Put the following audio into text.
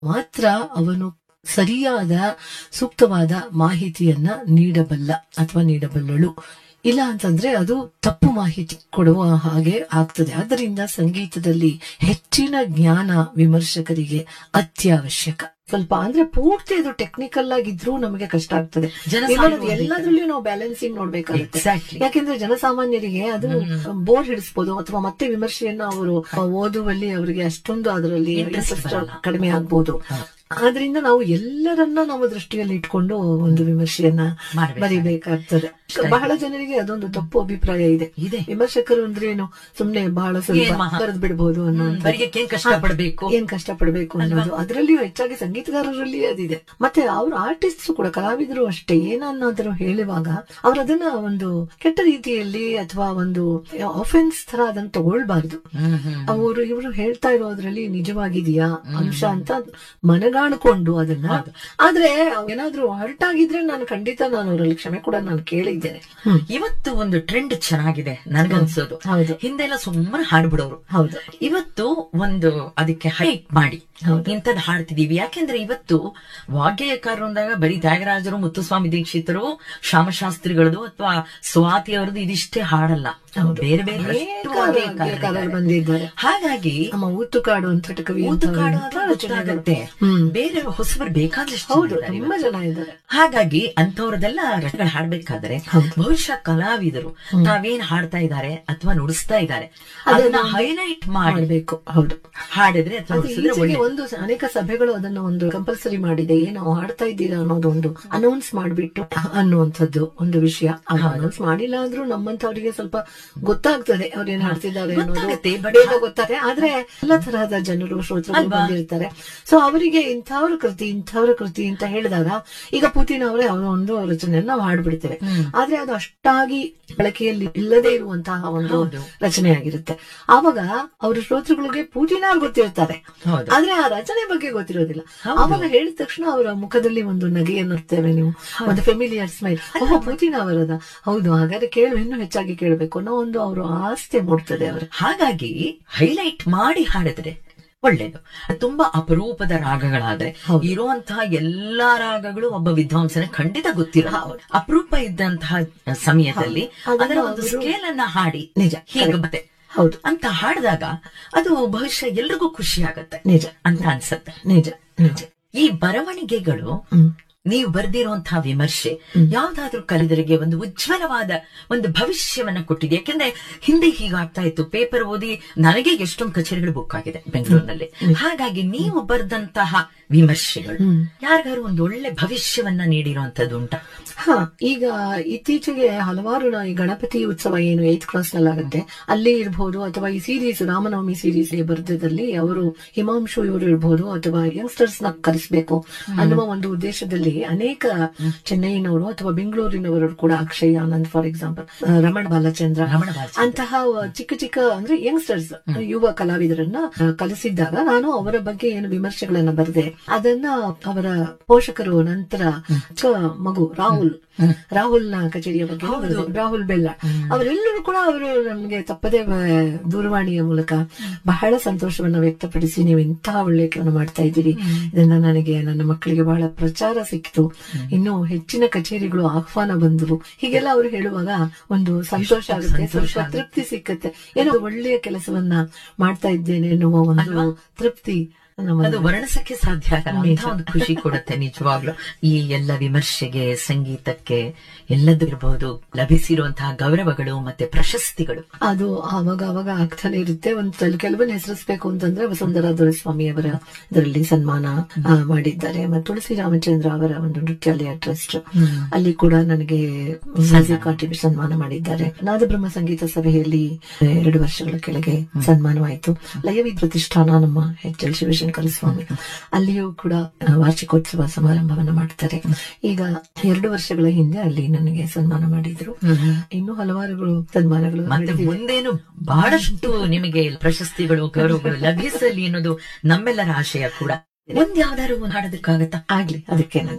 ಮಾತ್ರ ಅವನು ಸರಿಯಾದ ಸೂಕ್ತವಾದ ಮಾಹಿತಿಯನ್ನ ನೀಡಬಲ್ಲ ಅಥವಾ ನೀಡಬಲ್ಲಳು ಇಲ್ಲ ಅಂತಂದ್ರೆ ಅದು ತಪ್ಪು ಮಾಹಿತಿ ಕೊಡುವ ಹಾಗೆ ಆಗ್ತದೆ ಆದ್ದರಿಂದ ಸಂಗೀತದಲ್ಲಿ ಹೆಚ್ಚಿನ ಜ್ಞಾನ ವಿಮರ್ಶಕರಿಗೆ ಅತ್ಯವಶ್ಯಕ ಸ್ವಲ್ಪ ಅಂದ್ರೆ ಪೂರ್ತಿ ಅದು ಟೆಕ್ನಿಕಲ್ ಆಗಿದ್ರೂ ನಮಗೆ ಕಷ್ಟ ಆಗ್ತದೆ ಜನಸಾಮಾನ್ಯ ಇವಾಗ ಎಲ್ಲದ್ರಲ್ಲೂ ನಾವು ಬ್ಯಾಲೆನ್ಸಿಂಗ್ ನೋಡ್ಬೇಕಾಗುತ್ತೆ Exactly. ಯಾಕೆಂದ್ರೆ ಜನಸಾಮಾನ್ಯರಿಗೆ ಅದು ಬೋರ್ ಹಿಡಿಸ್ಬೋದು ಅಥವಾ ಮತ್ತೆ ವಿಮರ್ಶೆಯನ್ನ ಅವರು ಓದುವಲ್ಲಿ ಅವರಿಗೆ ಅಷ್ಟೊಂದು ಅದರಲ್ಲಿ Interest interest ಬರಲ್ಲ. ಕಡಿಮೆ ಆಗ್ಬೋದು ಆದ್ರಿಂದ ನಾವು ಎಲ್ಲರನ್ನ ನಾವು ದೃಷ್ಟಿಯಲ್ಲಿ ಇಟ್ಕೊಂಡು ಒಂದು ವಿಮರ್ಶೆಯನ್ನ ಮಾಡ್ಬೇಕು. ಬರಿಬೇಕಾಗ್ತದೆ ಬಹಳ ಜನರಿಗೆ ಅದೊಂದು ತಪ್ಪು ಅಭಿಪ್ರಾಯ ಇದೆ ಇದೆ. ವಿಮರ್ಶಕರು ಅಂದ್ರೆ ಏನು ಸುಮ್ನೆ ಬಹಳ ಸ್ವಲ್ಪ ಏನ್ ಮಹಾ- ಬರೆದು ಬಿಡಬಹುದು ಅನ್ನೋ ಬರೀಗಕ್ಕೆ ಏನ್ ಕಷ್ಟ ಪಡ್ಬೇಕು ಏನ್ ಕಷ್ಟ ಪಡ್ಬೇಕು ಅನ್ನೋದು ಅದರಲ್ಲಿಯೂ ಹೆಚ್ಚಾಗಿ ಸಂಗೀತಗಾರರಲ್ಲಿ ಅದಿದೆ ಮತ್ತೆ ಅವ್ರ ಆರ್ಟಿಸ್ಟ್ ಕೂಡ ಕಲಾವಿದರು ಅಷ್ಟೇ ಏನನ್ನಾದರೂ ಹೇಳುವಾಗ ಅವ್ರು ಅದನ್ನ ಒಂದು ಕೆಟ್ಟ ರೀತಿಯಲ್ಲಿ ಅಥವಾ ಒಂದು ಆಫೆನ್ಸ್ ತರ ಅದನ್ನ ತಗೊಳ್ಬಾರ್ದು ಹ್ಮ್ ಹ್ಮ್ ಅವರು ಇವರು ಹೇಳ್ತಾ ಇರೋದ್ರಲ್ಲಿ ನಿಜವಾಗಿದೆಯಾ ಅಂಶ ಅಂತ ಮನಗಾಣಿಕೊಂಡು ಅದನ್ನ ಆದ್ರೆ ಏನಾದ್ರೂ ಹರ್ಟ್ ಆಗಿದ್ರೆ ನಾನು ಖಂಡಿತ ನಾನು ಅವರಲ್ಲಿ ಕ್ಷಮೆ ಕೂಡ ನಾನು ಕೇಳಿದ್ದೇನೆ ಇವತ್ತು ಒಂದು ಟ್ರೆಂಡ್ ಚೆನ್ನಾಗಿದೆ ನನ್ಗನ್ಸೋದು ಹೌದು. ಹಿಂದೆಲ್ಲ ಸುಮ್ಮನೆ ಹಾಡ್ಬಿಡೋರು ಹೌದು ಇವತ್ತು ಒಂದು ಅದಕ್ಕೆ ಹೈಟ್ ಮಾಡಿ ಹೌದು. ಇಂಥದ್ದು ಹಾಡ್ತಿದೀವಿ ಯಾಕೆಂದ್ರೆ ಇವತ್ತು ವಾಗ್ಗೇಯಕಾರರು ಅಂದಾಗ ಬರೀ ತ್ಯಾಗರಾಜರು ಮುತ್ತುಸ್ವಾಮಿ ದೀಕ್ಷಿತರು ಶ್ಯಾಮಶಾಸ್ತ್ರಿಗಳದು ಅಥವಾ ಸ್ವಾತಿ ಅವರದು ಇದಿಷ್ಟೇ ಹಾಡಲ್ಲ ಬೇರೆ ಬೇರೆ ಎಷ್ಟು ಅನೇಕ ವಾಗ್ಗೇಯಕಾರರಿದ್ದಾರೆ. ವಾಗ್ಗೇಯಕಾರರು ಬಂದಿದ್ದಾರೆ ಹಾಗಾಗಿ ನಮ್ಮ ಊತುಕಾಡು ಅಂತ ಕವಿ ಅಂತ ಊತುಕಾಡು ಅಂತ ಆದ್ರೂ ರಚನೆಗಳು. ಗೊತ್ತಾಗತ್ತೆ ಹ್ಮ್. ಬೇರೆ ಹೊಸಬರು ಬೇಕಾದಷ್ಟು ಹೌದು ಜನ ಇದ್ದಾರೆ ತುಂಬಾ ಜನ ಇದ್ದಾರೆ ಹಾಗಾಗಿ ಅಂತವ್ರದೆಲ್ಲ ರಚನೆಗಳು ಹಾಡ್ಬೇಕಾದ್ರೆ ಹೌದು. ಬಹುಶಃ ಕಲಾವಿದರು ತಾವೇನ್ ಹಾಡ್ತಾ ಇದ್ದಾರೆ ಅಥವಾ ನುಡಿಸ್ತಾ ಇದ್ದಾರೆ ಅದನ್ನ ಹೈಲೈಟ್ ಮಾಡಿ ಮಾಡ್ಬೇಕು ಹೌದು ಹಾಡಿದ್ರೆ ಅಥವಾ ಅದು ನುಡಿಸಿದ್ರೆ ಈಚೆಗೆ ಒಳ್ಳೆ ಒಂದು ಸ- ಅನೇಕ ಸಭೆಗಳು ಅದನ್ನ ಒಂದು ಕಂಪಲ್ಸರಿ ಮಾಡಿದೆ ಏನು ಹಾಡ್ತಾ ಇದ್ದೀರಾ ಅನ್ನೋದು ಒಂದು ಅನೌನ್ಸ್ ಮಾಡ್ಬಿಟ್ಟು ಅನ್ನುವಂಥದ್ದು ಒಂದು ವಿಷಯ ಅನೌನ್ಸ್ ಮಾಡಿಲ್ಲ ಅಂದ್ರೂ ನಮ್ಮಂತವರಿಗೆ ಸ್ವಲ್ಪ ಗೊತ್ತಾಗ್ತದೆ ಅವ್ರು ಏನ್ ಹಾಡ್ತಿದ್ದಾರೆ ಅನ್ನೋದು ಗೊತ್ತಾಗುತ್ತೆ, but ಬೇಗ ಗೊತ್ತಾಗುತ್ತೆ ಆದ್ರೆ ಎಲ್ಲ ತರಹದ ಜನರು ಶ್ರೋತೃಗಳು ಬಂದಿರ್ತಾರೆ ಸೊ ಅವರಿಗೆ ಇಂಥವ್ರ ಕೃತಿ ಇಂಥವ್ರ ಕೃತಿ ಅಂತ ಹೇಳಿದಾಗ ಈಗ ಪುತಿನ್ ಅವರೇ ಅವರ ಒಂದು ರಚನೆಯನ್ನ ನಾವು ಹಾಡ್ಬಿಡ್ತೇವೆ ಆದ್ರೆ ಅದು ಅಷ್ಟಾಗಿ ಬಳಕೆಯಲ್ಲಿ ಇಲ್ಲದೆ ಇರುವಂತಹ ಒಂದು ರಚನೆ ಆಗಿರುತ್ತೆ ಆವಾಗ ಅವ್ರ ಶ್ರೋತೃಗಳಿಗೆ ಪೂಟಿನ ಅವ್ರು ಗೊತ್ತಿರ್ತಾರೆ ಹೌದು. ಆದ್ರೆ ಆ ರಚನೆ ಬಗ್ಗೆ ಗೊತ್ತಿರೋದಿಲ್ಲ ಆವಾಗ ಹೇಳಿದ ತಕ್ಷಣ ಅವರ ಮುಖದಲ್ಲಿ ಒಂದು ನಗೆಯನ್ನು ಇರ್ತೇವೆ ನೀವು ಒಂದು ಫೆಮಿಲಿಯರ್ ಸ್ಮೈಲ್ ಓಹೋ ಪೂಟಿನ ಅವರದ ಹೌದು ಹಾಗಾದ್ರೆ ಕೇಳು ಇನ್ನೂ ಹೆಚ್ಚಾಗಿ ಕೇಳಬೇಕು ಅನ್ನೋ ಒಂದು ಅವರು ಆಸ್ತಿ ಮೂಡ್ತದೆ ಅವರು ಹಾಗಾಗಿ ಹೈಲೈಟ್ ಮಾಡಿ ಹಾಡಿದ್ರೆ ಒಳ್ಳೇದು ತುಂಬಾ ಅಪರೂಪದ ರಾಗಗಳಾದ್ರೆ ಇರುವಂತಹ ಎಲ್ಲಾ ರಾಗಗಳು ಒಬ್ಬ ವಿದ್ವಾಂಸನ ಖಂಡಿತ ಗೊತ್ತಿರೋ ಅಪರೂಪ ಇದ್ದಂತಹ ಸಮಯದಲ್ಲಿ ಅದರ ಒಂದು ಸ್ಕೇಲ್ ಅನ್ನ ಹಾಡಿ ನಿಜ, ಹೀಗೆ ಬತ್ತೆ ಹೌದು ಅಂತ ಹಾಡಿದಾಗ ಅದು ಬಹುಶಃ ಎಲ್ರಿಗೂ ಖುಷಿ ಆಗತ್ತೆ ನಿಜ ಅಂತ ಅನ್ಸತ್ತೆ ನಿಜ ನಿಜ ಈ ಬರವಣಿಗೆಗಳು ನೀವು ಬರ್ದಿರುವಂತಹ ವಿಮರ್ಶೆ ಯಾವ್ದಾದ್ರೂ ಕಲಿದರಿಗೆ ಒಂದು ಉಜ್ವಲವಾದ ಒಂದು ಭವಿಷ್ಯವನ್ನ ಕೊಟ್ಟಿದೆ ಯಾಕೆಂದ್ರೆ ಹಿಂದೆ ಹೀಗಾಗ್ತಾ ಇತ್ತು ಪೇಪರ್ ಓದಿ ನನಗೆ ಎಷ್ಟೊಂದು ಕಚೇರಿಗಳು ಬುಕ್ ಆಗಿದೆ ಬೆಂಗಳೂರಿನಲ್ಲಿ ಹಾಗಾಗಿ ನೀವು ಬರೆದಂತಹ ವಿಮರ್ಶೆಗಳು ಯಾರಿಗಾರು ಒಂದು ಒಳ್ಳೆ ಭವಿಷ್ಯವನ್ನ ನೀಡಿರುವಂತದ್ದು ಉಂಟಾ ಹಾ ಈಗ ಇತ್ತೀಚೆಗೆ ಹಲವಾರು ನಾ- ಈ ಗಣಪತಿ ಉತ್ಸವ ಏನು ಏತ್ ಕ್ಲಾಸ್ ನಲ್ಲಿ ಆಗುತ್ತೆ ಅಲ್ಲಿ ಇರಬಹುದು ಅಥವಾ ಈ ಸೀರೀಸ್ ರಾಮನವಮಿ ಸೀರೀಸ್ ಬರ್ದದಲ್ಲಿ ಅವರು ಹಿಮಾಂಶು ಇವರು ಇರಬಹುದು ಅಥವಾ ಯಂಗ್ಸ್ಟರ್ಸ್ ನ ಕರೆಸಬೇಕು ಅನ್ನುವ ಒಂದು ಉದ್ದೇಶದಲ್ಲಿ ಅನೇಕ ಚೆನ್ನೈನವರು ಅಥವಾ ಬೆಂಗಳೂರಿನವರು ಕೂಡ ಅಕ್ಷಯ್ ಆನಂದ್ ಫಾರ್ ಎಕ್ಸಾಂಪಲ್ ರಮಣ ಬಾಲಚಂದ್ರ ರಮಣ ಬಾಲಚಂದ್ರ. ಅಂತಹ ಚಿಕ್ಕ ಚಿಕ್ಕ ಅಂದ್ರೆ ಯಂಗ್ಸ್ಟರ್ಸ್ ಯುವ ಕಲಾವಿದರನ್ನ ಆ, ಕಲಿಸಿದ್ದಾಗ ನಾನು ಅವರ ಬಗ್ಗೆ ಏನು ವಿಮರ್ಶೆಗಳನ್ನ ಬರೆದೆ ಅದನ್ನ ಅವರ ಪೋಷಕರು ನಂತರ ಚಿಕ್ಕ ಮಗು ರಾಹುಲ್ ರಾಹುಲ್ ನ ಕಚೇರಿಯ ಬಗ್ಗೆ ಬರೆದೆ. ರಾಹುಲ್ ಬೆಲ್ಲ ಅವರೆಲ್ಲರೂ ಕೂಡ ಅವರು ನಮ್ಗೆ ತಪ್ಪದೆ ಬ- ದೂರವಾಣಿಯ ಮೂಲಕ ಬಹಳ ಸಂತೋಷವನ್ನ ವ್ಯಕ್ತಪಡಿಸಿ ನೀವು ಇಂತಹ ಒಳ್ಳೆ ಕೆಲಸ ಮಾಡ್ತಾ ಇದ್ದೀರಿ ಇದನ್ನ ನನಗೆ ನನ್ನ ಮಕ್ಕಳಿಗೆ ಬಹಳ ಪ್ರಚಾರ ಸಿಕ್ತು ಇನ್ನು ಹೆಚ್ಚಿನ ಕಚೇರಿಗಳು ಆಹ್ವಾನ ಬಂದವು ಹೀಗೆಲ್ಲ ಅವರು ಹೇಳುವಾಗ ಒಂದು ಸಂತೋಷ ಆಗುತ್ತೆ ಸ್ವಲ್ಪ ತೃಪ್ತಿ ಸಿಕ್ಕತ್ತೆ ಏನೋ ಒಳ್ಳೆಯ ಕೆಲಸವನ್ನ ಮಾಡ್ತಾ ಇದ್ದೇನೆ ಎನ್ನುವ ಒಂದು ತೃಪ್ತಿ ನಮ್ಮ ಅದು ವರ್ಣಿಸಕ್ಕೆ ಸಾಧ್ಯ ಆಗಲ್ಲ ಅಂಥ ಒಂದು ಖುಷಿ ಕೊಡುತ್ತೆ ನಿಜವಾಗ್ಲು ಈ ಎಲ್ಲ ವಿಮರ್ಶೆಗೆ ಸಂಗೀತಕ್ಕೆ ಎಲ್ಲದಿರಬಹುದು ಲಭಿಸಿರುವಂತಹ ಗೌರವಗಳು ಮತ್ತೆ ಪ್ರಶಸ್ತಿಗಳು ಅದು ಆವಾಗ ಆವಾಗ ಆಗ್ತಾನೆ ಇರುತ್ತೆ ಒಂದು ಕೆಲವನ್ನ ಹೆಸರಿಸಬೇಕು ಅಂತಂದ್ರೆ ವಸುಂಧರಾ ದೊರೆಸ್ವಾಮಿ ಅವರ ಇದರಲ್ಲಿ ಸನ್ಮಾನ ಆ, ಮಾಡಿದ್ದಾರೆ ಮತ್ತು ತುಳಸಿ ರಾಮಚಂದ್ರ ಅವರ ಒಂದು ನೃತ್ಯಾಲಯ ಟ್ರಸ್ಟ್ ಅಲ್ಲಿ ಕೂಡ ನನಗೆ ಮ್ಯೂಸಿಕ್ ಕಾಂಟ್ರಿಬ್ಯೂಟ್ ಸನ್ಮಾನ ಮಾಡಿದ್ದಾರೆ ನಾದಬ್ರಹ್ಮ ಸಂಗೀತ ಸಭೆಯಲ್ಲಿ ಎರಡು ವರ್ಷಗಳ ಕೆಳಗೆ ಸನ್ಮಾನವಾಯಿತು ಲಯವಿ ಪ್ರತಿಷ್ಠಾನ ನಮ್ಮ ಎಚ್ ಎಲ್ ಶಿವಶಂಕರ ಸ್ವಾಮಿ ಅಲ್ಲಿಯೂ ಕೂಡ ಆ, ವಾರ್ಷಿಕೋತ್ಸವ ಸಮಾರಂಭವನ್ನ ಮಾಡ್ತಾರೆ ಈಗ ಎರಡು ವರ್ಷಗಳ ಹಿಂದೆ ಅಲ್ಲಿ ನನಗೆ ಸನ್ಮಾನ ಮಾಡಿದ್ರು ಇನ್ನು ಹಲವಾರುಗಳು ಸನ್ಮಾನಗಳು ಮತ್ತೆ ನಡೆದಿವೆ. ಮುಂದೇನು ಬಹಳಷ್ಟು ನಿಮಗೆ ಪ್ರಶಸ್ತಿಗಳು ಗೌರವಗಳು ಲಭಿಸಲಿ ಅನ್ನೋದು ನಮ್ಮೆಲ್ಲರ ಆಶಯ ಕೂಡ ಒಂದ್ ಯಾವ್ದಾದ್ರು ಒಂದು ಹಾಡೋದಕ್ಕಾಗತ್ತಾ ಆಗ್ಲಿ ಅದಕ್ಕೆ ನಾನು